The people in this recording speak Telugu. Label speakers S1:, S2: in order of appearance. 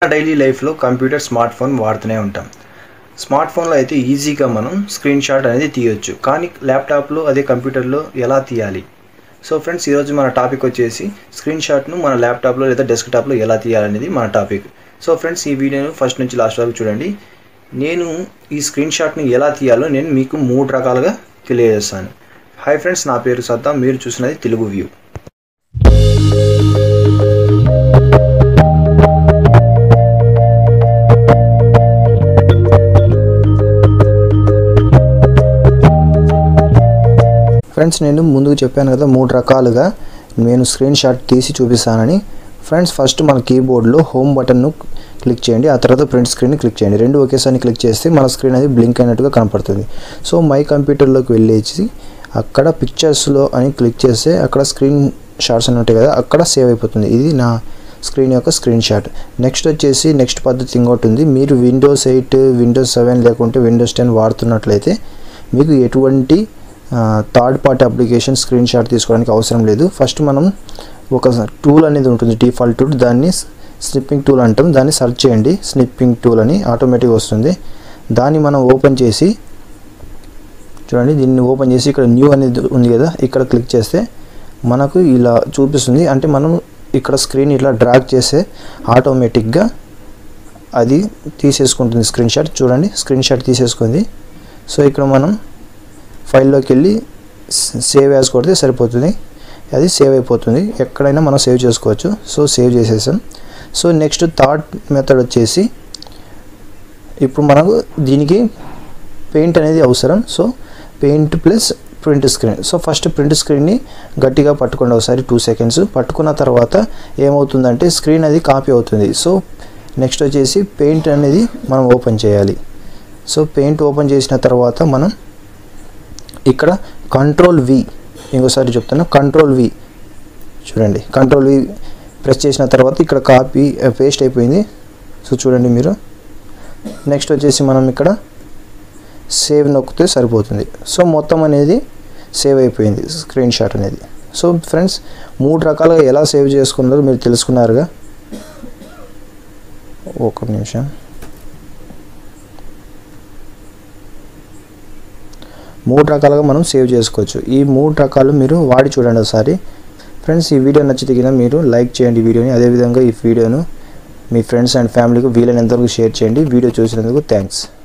S1: డైలీ లైఫ్లో కంప్యూటర్ స్మార్ట్ ఫోన్ వాడుతూనే ఉంటాం స్మార్ట్ ఫోన్లో అయితే ఈజీగా మనం స్క్రీన్ షాట్ అనేది తీయొచ్చు కానీ ల్యాప్టాప్లో అదే కంప్యూటర్లో ఎలా తీయాలి సో ఫ్రెండ్స్ ఈరోజు మన టాపిక్ వచ్చేసి స్క్రీన్ షాట్ను మన ల్యాప్టాప్లో లేదా డెస్క్టాప్లో ఎలా తీయాలనేది మన టాపిక్ సో ఫ్రెండ్స్ ఈ వీడియోను ఫస్ట్ నుంచి లాస్ట్ వరకు చూడండి నేను ఈ స్క్రీన్ షాట్ని ఎలా తీయాలో నేను మీకు మూడు రకాలుగా తెలియజేస్తాను హాయ్ ఫ్రెండ్స్ నా పేరు సద్దాం మీరు చూసినది తెలుగు వ్యూ ఫ్రెండ్స్ నేను ముందుకు చెప్పాను కదా మూడు రకాలుగా నేను స్క్రీన్ షాట్ తీసి చూపిస్తానని ఫ్రెండ్స్ ఫస్ట్ మన కీబోర్డ్లో హోమ్ బటన్ను క్లిక్ చేయండి ఆ తర్వాత ప్రింట్ స్క్రీన్ క్లిక్ చేయండి రెండు ఒకేసారి క్లిక్ చేస్తే మన స్క్రీన్ అనేది బ్లింక్ అయినట్టుగా కనపడుతుంది సో మై కంప్యూటర్లోకి వెళ్ళేసి అక్కడ పిక్చర్స్లో అని క్లిక్ చేస్తే అక్కడ స్క్రీన్ షాట్స్ అని ఉంటాయి కదా అక్కడ సేవ్ అయిపోతుంది ఇది నా స్క్రీన్ యొక్క స్క్రీన్ షాట్ నెక్స్ట్ వచ్చేసి నెక్స్ట్ పద్ధతి ఇంకోటి ఉంది మీరు విండోస్ ఎయిట్ విండోస్ సెవెన్ లేకుంటే విండోస్ టెన్ వాడుతున్నట్లయితే మీకు ఎటువంటి third party application screen shot తీసుకోవడానికి అవసరం లేదు ఫస్ట్ మనం ఒక టూల్ అనేది ఉంటుంది డిఫాల్ట్ టూల్ దాన్ని స్నిప్పింగ్ టూల్ అంటాం దాన్ని సెర్చ్ చేయండి స్నిప్పింగ్ టూల్ అని ఆటోమేటిక్గా వస్తుంది దాన్ని మనం ఓపెన్ చేసి చూడండి దీన్ని ఓపెన్ చేసి ఇక్కడ న్యూ అనేది ఉంది కదా ఇక్కడ క్లిక్ చేస్తే మనకు ఇలా చూపిస్తుంది అంటే మనం ఇక్కడ స్క్రీన్ ఇట్లా డ్రాగ్ చేస్తే ఆటోమేటిక్గా అది తీసేసుకుంటుంది స్క్రీన్ షాట్ చూడండి స్క్రీన్ షాట్ తీసేసుకుంది సో ఇక్కడ మనం ఫైల్లోకి వెళ్ళి సేవ్ యాజ్ కొడితే సరిపోతుంది అది సేవ్ అయిపోతుంది ఎక్కడైనా మనం సేవ్ చేసుకోవచ్చు సో సేవ్ చేసేసాం సో నెక్స్ట్ థర్డ్ మెథడ్ వచ్చేసి ఇప్పుడు మనకు దీనికి పెయింట్ అనేది అవసరం so paint plus print screen so first print స్క్రీన్ని గట్టిగా పట్టుకోండి ఒకసారి టూ సెకండ్స్ పట్టుకున్న తర్వాత ఏమవుతుందంటే స్క్రీన్ అది కాపీ అవుతుంది సో నెక్స్ట్ వచ్చేసి పెయింట్ అనేది మనం ఓపెన్ చేయాలి సో పెయింట్ ఓపెన్ చేసిన తర్వాత మనం ఇక్కడ కంట్రోల్ వి ఇంకోసారి చెప్తాను కంట్రోల్ వి చూడండి కంట్రోల్ వి ప్రెస్ చేసిన తర్వాత ఇక్కడ కాపీ పేస్ట్ అయిపోయింది సో చూడండి మీరు నెక్స్ట్ వచ్చేసి మనం ఇక్కడ సేవ్ నొక్కితే సరిపోతుంది సో మొత్తం అనేది సేవ్ అయిపోయింది స్క్రీన్ షాట్ అనేది సో ఫ్రెండ్స్ మూడు రకాలుగా ఎలా సేవ్ చేసుకున్నారో మీరు తెలుసుకున్నారుగా ఒక నిమిషం మూడు రకాలుగా మనం సేవ్ చేసుకోవచ్చు ఈ మూడు రకాలు మీరు వాడి చూడండి ఒకసారి ఫ్రెండ్స్ ఈ వీడియో నచ్చితే కింద మీరు లైక్ చేయండి ఈ వీడియోని అదేవిధంగా ఈ వీడియోను మీ ఫ్రెండ్స్ అండ్ ఫ్యామిలీకి వీలైనంతవరకు షేర్ చేయండి వీడియో చూసినందుకు థ్యాంక్స్